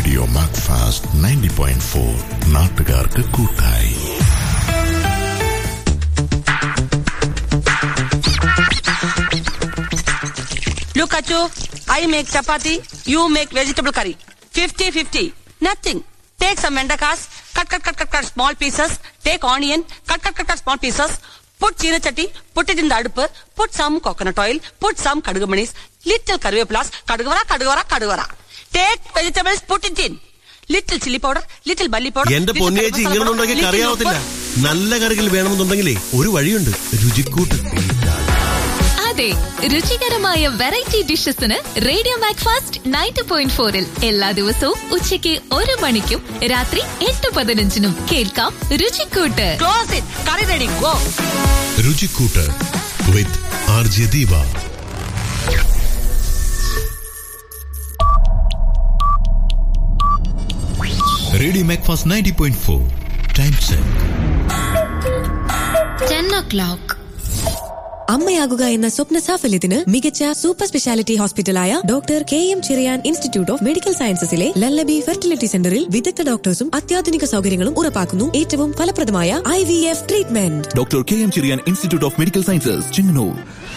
Radio Macfast ninety point four നാട്ടുകാർക്ക് കൂട്ടായി Look, Achu, I make chapati, you make vegetable curry. 50-50. Nothing. Take some vendakas, cut, cut, cut, cut, cut small pieces. Take onion, cut, cut, cut, cut small pieces. Put china chatti, put it in the adupu, put some coconut oil, put some kadugamanis, little karvepulas, kadugavara, kadugavara, kadugavara. Take vegetables, put it in. Little chili powder, little bully powder. എന്റെ little പൊന്നേച്ചി garam masala ഇങ്ങനെ powder, ഉണ്ടാക്കി little കറിയാവത്തില്ല ഉപ്പ്. നല്ല കറികൾ വേണമെന്നുണ്ടെങ്കിലേ ഒരു വഴിയുണ്ട് രുചിക്കൂട്ട് അതെ രുചികരമായ വെറൈറ്റി ഡിഷസിന് റേഡിയോ മാക്ഫാസ്റ്റ് നയൻറ്റി പോയിന്റ് ഫോറിൽ എല്ലാ ദിവസവും ഉച്ചയ്ക്ക് ഒരു മണിക്കും രാത്രി എട്ട് പതിനഞ്ചിനും കേൾക്കാം രുചിക്കൂട്ട് Close it. Curry ready. Go. രുചിക്കൂട്ട് with R J Deepa radio Macfast ninety point four time check ten o'clock അമ്മയാകുക എന്ന സ്വപ്ന സാഫല്യത്തിന് മികച്ച സൂപ്പർ സ്പെഷ്യാലിറ്റി ഹോസ്പിറ്റലായ doctor K M Cherian institute of medical സയൻസസിലെ ലല്ലബി ഫെർട്ടിലിറ്റി സെന്ററിൽ വിദഗ്ധ ഡോക്ടേഴ്സും അത്യാധുനിക സൗകര്യങ്ങളും ഉറപ്പാക്കുന്നു ഏറ്റവും ഫലപ്രദമായ I V F treatment doctor K M Cherian institute of medical sciences Chengannur